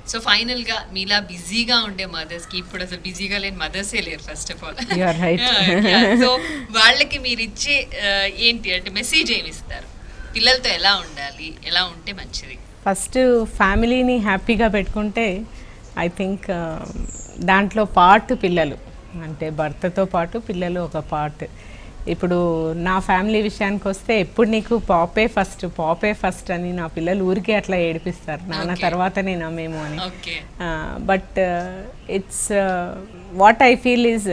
So final గా మీలా బిజీగా ఉండే మదర్స్ కి ఇప్పుడు అసలు బిజీగా లేని మదర్సే లేరు first of all You are right. So వాళ్ళకి మీరు ఇచ్చే uh, ఏంటి అంటే మెసేజ్ ఏమి ఇస్తారు పిల్లలతో ఎలా ఉండాలి ఎలా ఉంటే మంచిది ఫస్ట్ ఫ్యామిలీని హ్యాపీగా పెట్టుకుంటే ఐ థింక్ దాంట్లో పార్ట్ పిల్లలు అంటే భర్తతో పాటు పిల్లలు ఒక పార్ట్ ఇప్పుడు నా ఫ్యామిలీ విషయానికి వస్తే ఎప్పుడు నీకు పాపే ఫస్ట్ పాపే ఫస్ట్ అని నా పిల్లలు ఊరికే అట్లా ఏడిపిస్తారు నాన్న Okay. తర్వాతనే నా మేము అని okay but it's what I feel is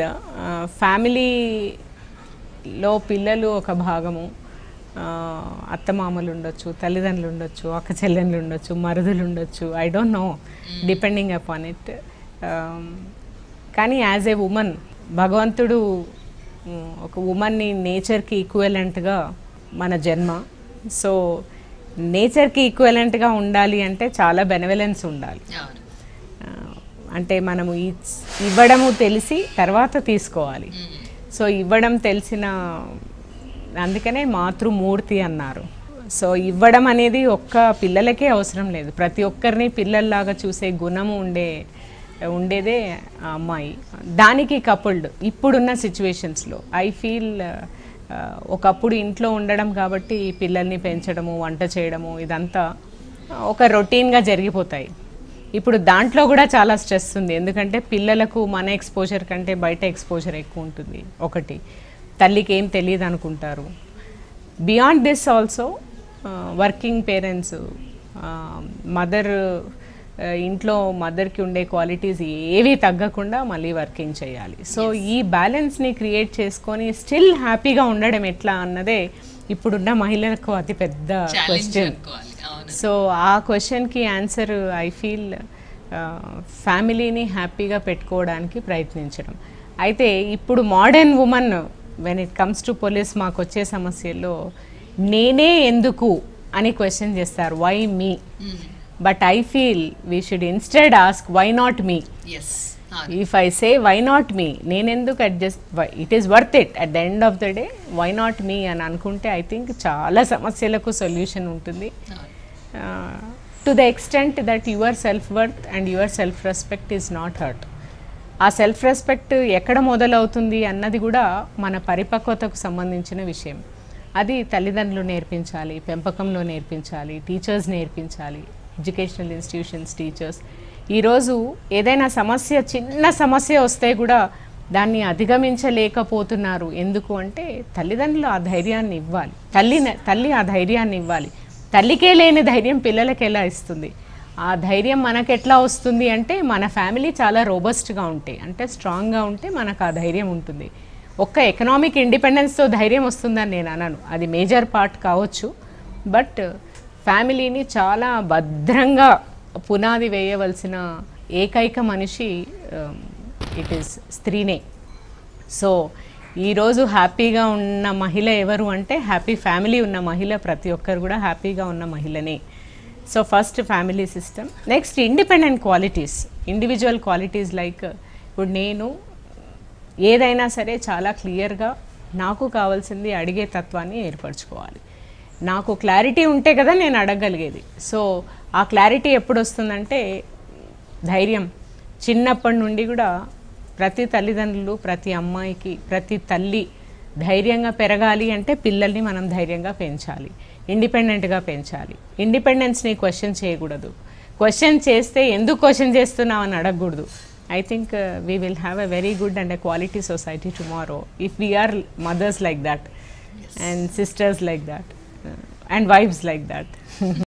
ఫ్యామిలీలో పిల్లలు ఒక భాగము uh, అత్తమామలు ఉండొచ్చు తల్లిదండ్రులు ఉండొచ్చు అక్క చెల్లెళ్ళు ఉండొచ్చు మరుదులు ఉండొచ్చు I don't know depending upon it కానీ యాజ్ ఏ ఉమన్ భగవంతుడు um, ఒక ఉమన్ని నేచర్కి ఈక్వలెంట్గా మన జన్మ సో నేచర్కి ఈక్వలెంట్గా ఉండాలి అంటే చాలా బెనవలెన్స్ ఉండాలి అవును ఆ, అంటే మనము ఇచ్- ఇవ్వడము తెలిసి తర్వాత తీసుకోవాలి సో ఇవ్వడం తెలిసిన అందుకనే మాతృమూర్తి అన్నారు సో ఇవ్వడం అనేది ఒక్క పిల్లలకే అవసరం లేదు ప్రతి ఒక్కరిని పిల్లల్లాగా చూసే గుణము ఉండే ఉండేదే ఆ అమ్మాయి దానికి కపుల్డ్ ఇప్పుడున్న సిచ్యువేషన్స్లో ఐ ఫీల్ ఒకప్పుడు ఇంట్లో ఉండడం కాబట్టి పిల్లల్ని పెంచడము వంట చేయడము ఇదంతా ఒక రొటీన్గా జరిగిపోతాయి ఇప్పుడు దాంట్లో కూడా చాలా స్ట్రెస్ ఉంది ఎందుకంటే పిల్లలకు మన ఎక్స్పోజర్ కంటే బయట ఎక్స్పోజర్ ఎక్కువ ఉంటుంది ఒకటి తల్లికి ఏం తెలియదు అనుకుంటారు beyond this also working parents mother ఇంట్లో మదర్కి ఉండే క్వాలిటీస్ ఏవి తగ్గకుండా మళ్ళీ వర్కింగ్ చేయాలి సో ఈ బ్యాలెన్స్ని క్రియేట్ చేసుకొని స్టిల్ హ్యాపీగా ఉండడం ఎట్లా అన్నదే ఇప్పుడున్న మహిళలకు అతి పెద్ద ఛాలెంజ్ క్వశ్చన్ అనుకోవాలి అవును సో ఆ క్వశ్చన్కి ఆన్సర్ ఐ ఫీల్ ఫ్యామిలీని హ్యాపీగా పెట్టుకోవడానికి ప్రయత్నించడం అయితే ఇప్పుడు modern woman when it comes to police మాకు వచ్చే సమస్యల్లో నేనే ఎందుకు అని క్వశ్చన్ చేస్తారు why me but I feel we should instead ask why not me yes if I say why not me నేనెందుకు adjust it is worth it at the end of the day why not me అని అనుకుంటే I think చాలా సమస్యలకు solution ఉంటుంది to the extent that your self worth and your self respect is not hurt ఆ self respect ఎక్కడ మొదలవుతుంది అన్నది కూడా మన పరిపక్వతకు సంబంధించిన విషయం అది తల్లిదండ్రులు నేర్పించాలి పెంపకంలో నేర్పించాలి టీచర్స్ నేర్పించాలి ఎడ్యుకేషనల్ ఇన్స్టిట్యూషన్స్ టీచర్స్ ఈరోజు ఏదైనా సమస్య చిన్న సమస్య వస్తే కూడా దాన్ని అధిగమించలేకపోతున్నారు ఎందుకు అంటే తల్లిదండ్రులు ఆ ధైర్యాన్ని ఇవ్వాలి తల్లి తల్లి ఆ ధైర్యాన్ని ఇవ్వాలి తల్లికే లేని ధైర్యం పిల్లలకి ఎలా ఇస్తుంది ఆ ధైర్యం మనకు ఎట్లా వస్తుంది అంటే మన ఫ్యామిలీ చాలా రోబస్ట్గా ఉంటే అంటే స్ట్రాంగ్గా ఉంటే మనకు ఆ ధైర్యం ఉంటుంది ఒక్క ఎకనామిక్ ఇండిపెండెన్స్తో ధైర్యం వస్తుందని నేను అనను అది మేజర్ పార్ట్ కావచ్చు బట్ ఫ్యామిలీని చాలా భద్రంగా పునాది వేయవలసిన ఏకైక మనిషి ఇట్ ఈస్ స్త్రీనే సో ఈరోజు హ్యాపీగా ఉన్న మహిళ ఎవరు అంటే హ్యాపీ ఫ్యామిలీ ఉన్న మహిళ ప్రతి ఒక్కరు కూడా హ్యాపీగా ఉన్న మహిళనే so first family system next independent qualities individual qualities like ఇప్పుడు నేను ఏదైనా సరే చాలా క్లియర్గా నాకు కావాల్సింది అడిగే తత్వాన్ని ఏర్పరచుకోవాలి నాకు క్లారిటీ ఉంటే కదా నేను అడగగలిగేది సో ఆ క్లారిటీ ఎప్పుడు వస్తుందంటే ధైర్యం చిన్నప్పటి నుండి కూడా ప్రతి తల్లిదండ్రులు ప్రతి అమ్మాయికి ప్రతి తల్లి ధైర్యంగా పెరగాలి అంటే పిల్లల్ని మనం ధైర్యంగా పెంచాలి ఇండిపెండెంట్గా పెంచాలి ఇండిపెండెన్స్ని క్వశ్చన్ చేయకూడదు క్వశ్చన్ చేస్తే ఎందుకు క్వశ్చన్ చేస్తున్నావు అని అడగకూడదు I think we will have a very good and a quality society tomorrow if we are mothers like that and sisters like that and wives like that